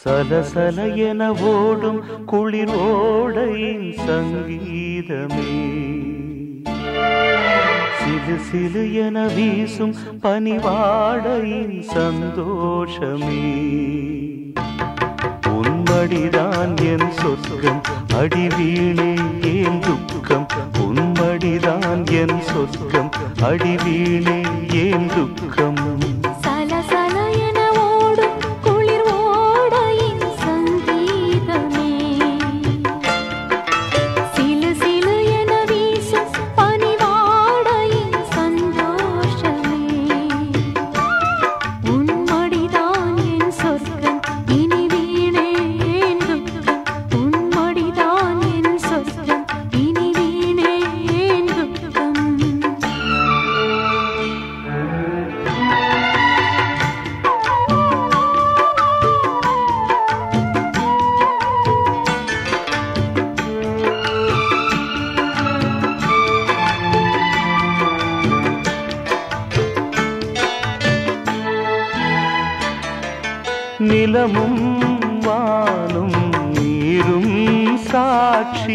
சலசல என ஓடும் குளிர் ஓடையின் சங்கீதமே சிலு சிலு என வீசும் பனிவாடையின் சந்தோஷமே உன்மடிதான் என் சொர்க்கம் அடிவீணே ஏன் துக்கம் உன்மடிதான் என் சொர்க்கம் அடிவீணே ஏன் துக்கம் சலசல என ஓடும் குளிர் ஓடையின் சங்கீதமே சிலு சிலு என வீசும் பனிவாடையின் சந்தோஷமே உன்மடிதான் என் சொர்க்கம் இனி வீணே ஏன் துக்கம் உன்மடிதான் என் சொர்க்கம் இனி வீணே ஏன் துக்கம் நிலமும் வானும் நீரும் சாட்சி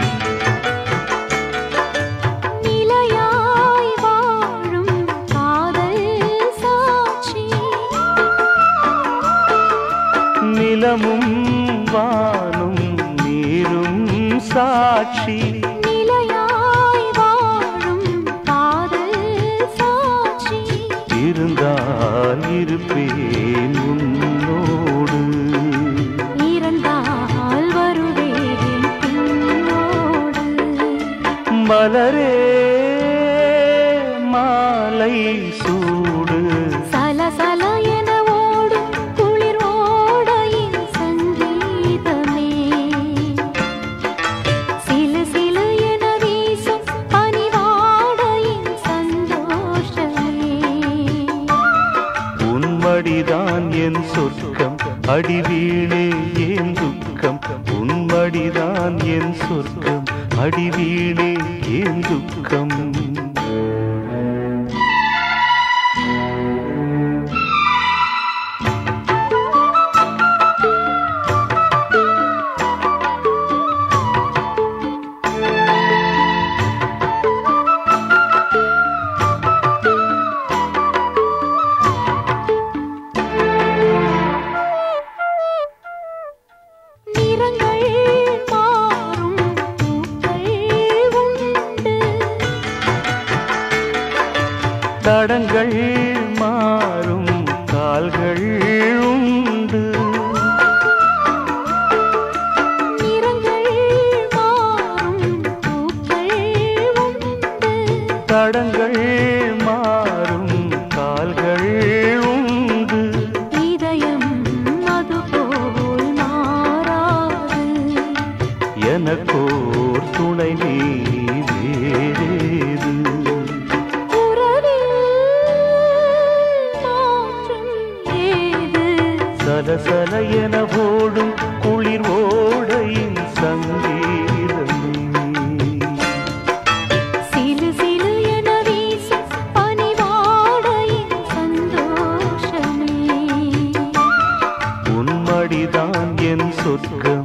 நிலையாய் வாழும் காதல் சாட்சி நிலமும் வானும் நீரும் சாட்சி நிலையாய் வாழும் காதல் சாட்சி இருந்தால் இருப்பேன் உன்னோடு இறந்தால் வருவேன் பின்னோடு மலரே மாலை சூடு சலசல என ஓடும் குளிர் ஓடையின் சங்கீதமே சிலு சிலு என வீசும் பனிவாடையின் சந்தோஷமே உன்மடிதான் என் சொர்க்கம் அடிவீணே ஏன் துக்கம் உன்மடிதான் என் சொர்க்கம் அடிவீணே ஏன் துக்கம் நிறங்கள் மாறும் பூக்கள் உண்டு தடங்கள் மாறும் கால்கள் உண்டு நிறங்கள் மாறும் பூக்கள் உண்டு தடங்கள் மாறும் கால்கள் உண்டு இதயம் அதுபோல் மாறாது எனக்கோர் துணை நீ வேறேது உறவில் மாற்றம் ஏது சலசல என ஓடும் குளிர் ஓடையின் சங்கீதமே சிலு சிலு என வீசும் பனிவாடையின் சந்தோஷமே உன்மடிதான் என் சொர்க்கம்